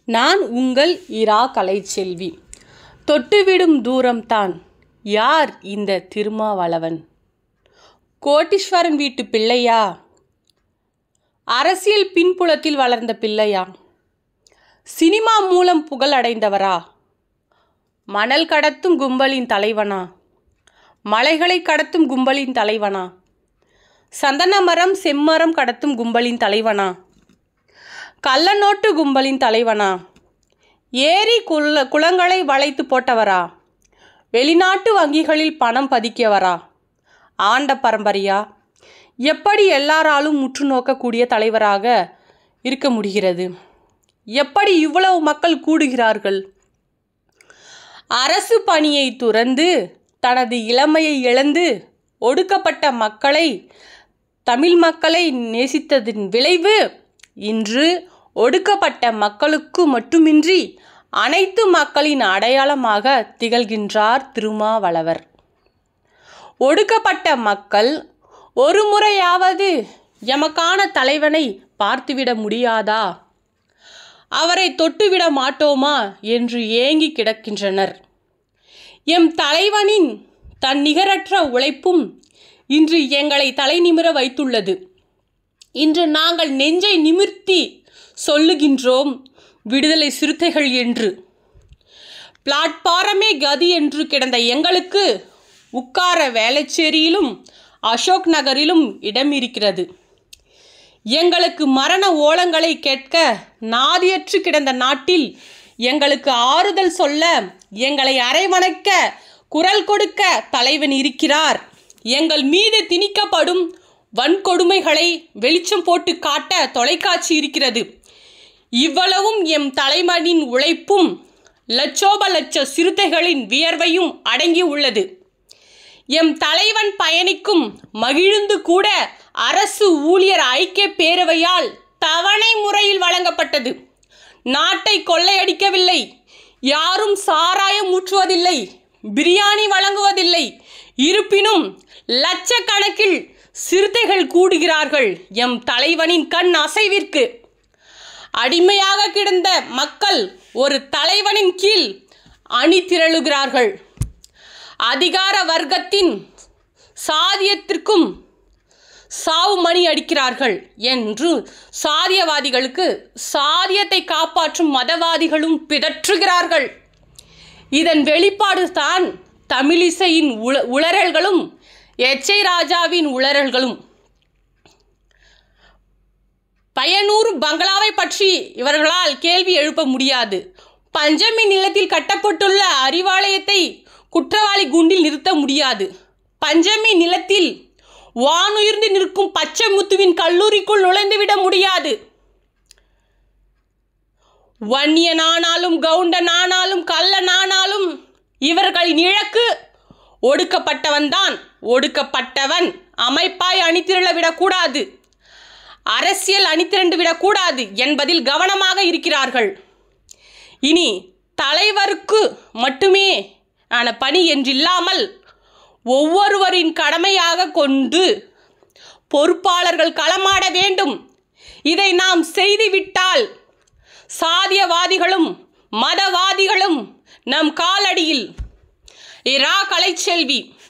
நான் உங்கள் இரா கலைச்செல்வி தொட்டுவிடும் தூரம்தான் யார் இந்த திருமாவளவன் கோட்டீஸ்வரன் வீட்டு பிள்ளையா அரசியல் பின்புலத்தில் வளர்ந்த பிள்ளையா சினிமா மூலம் புகழ் அடைந்தவரா மணல் கடத்தும் கும்பலின் தலைவனா மலைகளை கடத்தும் கும்பலின் தலைவனா சந்தன மரம் செம்மரம் கடத்தும் கும்பலின் தலைவனா கள்ளநோட்டு கும்பலின் தலைவனா ஏரி குல குளங்களை வளைத்து போட்டவரா வெளிநாட்டு வங்கிகளில் பணம் பதிக்கியவரா ஆண்ட பரம்பரையா எப்படி எல்லாராலும் முற்று நோக்கக்கூடிய தலைவராக இருக்க முடிகிறது எப்படி இவ்வளவு மக்கள் கூடுகிறார்கள் அரசு பணியை துறந்து தனது இளமையை இழந்து ஒடுக்கப்பட்ட மக்களை தமிழ் மக்களை நேசித்ததின் விளைவு இன்று ஒடுக்கப்பட்ட மக்களுக்கு மட்டுமின்றி அனைத்து மக்களின் அடையாளமாக திகழ்கின்றார் திருமாவளவர் ஒடுக்கப்பட்ட மக்கள் ஒரு முறையாவது எமக்கான தலைவனை பார்த்துவிட முடியாதா அவரை தொட்டுவிட மாட்டோமா என்று ஏங்கி கிடக்கின்றனர் எம் தலைவனின் தன் நிகரற்ற உழைப்பும் இன்று எங்களை தலை நிமிர வைத்துள்ளது இன்று நாங்கள் நெஞ்சை நிமிர்த்தி சொல்லுகின்றோம் விடுதலை சிறுத்தைகள் என்று பிளாட்பாரமே கதி என்று கிடந்த எங்களுக்கு உட்கார வேளச்சேரியிலும் அசோக் நகரிலும் இடம் இருக்கிறது எங்களுக்கு மரண ஓலங்களை கேட்க நாதியற்று கிடந்த நாட்டில் எங்களுக்கு ஆறுதல் சொல்ல எங்களை அரைவணக்க குரல் கொடுக்க தலைவன் இருக்கிறார் எங்கள் மீது திணிக்கப்படும் வன்கொடுமைகளை வெளிச்சம் போட்டு காட்ட தொலைக்காட்சி இருக்கிறது இவ்வளவும் எம் தலைமனின் உழைப்பும் லட்சோப லட்ச சிறுத்தைகளின் வியர்வையும் அடங்கி உள்ளது எம் தலைவன் பயணிக்கும் மகிழ்ந்து கூட அரசு ஊழியர் ஐக்கிய பேரவையால் தவணை முறையில் வழங்கப்பட்டது நாட்டை கொள்ளையடிக்கவில்லை யாரும் சாராயம் ஊற்றுவதில்லை பிரியாணி வழங்குவதில்லை இருப்பினும் லட்சக்கணக்கில் சிறுத்தைகள் கூடுகிறார்கள் எம் தலைவனின் கண் அசைவிற்கு அடிமையாக கிடந்த மக்கள் ஒரு தலைவனின் கீழ் அணி திரளுகிறார்கள் அதிகார வர்க்கத்தின் சாதியத்திற்கும் சாவு மணி அடிக்கிறார்கள் என்று சாதியவாதிகளுக்கு சாதியத்தை காப்பாற்றும் மதவாதிகளும் பிதற்றுகிறார்கள் இதன் வெளிப்பாடு தான் தமிழிசையின் உள உளறல்களும் எச்சை ராஜாவின் உளறல்களும் பயனூர் பங்களாவை பற்றி இவர்களால் கேள்வி எழுப்ப முடியாது பஞ்சமி நிலத்தில் கட்டப்பட்டுள்ள அறிவாலயத்தை குற்றவாளி குண்டில் நிறுத்த முடியாது பஞ்சமி நிலத்தில் வானுயர்ந்து நிற்கும் பச்சை முத்துவின் கல்லூரிக்குள் நுழைந்துவிட முடியாது வன்னியனானாலும் கவுண்டனானாலும் கள்ளனானாலும் இவர்களின் இழக்கு ஒடுக்கப்பட்டவன்தான் ஒடுக்கப்பட்டவன் அமைப்பாய் அணிதிரள விடக்கூடாது அரசியல் அணிதிரண்டு விடக்கூடாது என்பதில் கவனமாக இருக்கிறார்கள் இனி தலைவருக்கு மட்டுமே ஆன பணி என்றில்லாமல் ஒவ்வொருவரின் கடமையாக கொண்டு பொறுப்பாளர்கள் களமாட வேண்டும் இதை நாம் செய்துவிட்டால் சாதியவாதிகளும் மதவாதிகளும் நம் காலடியில் இரா கலைச்செல்வி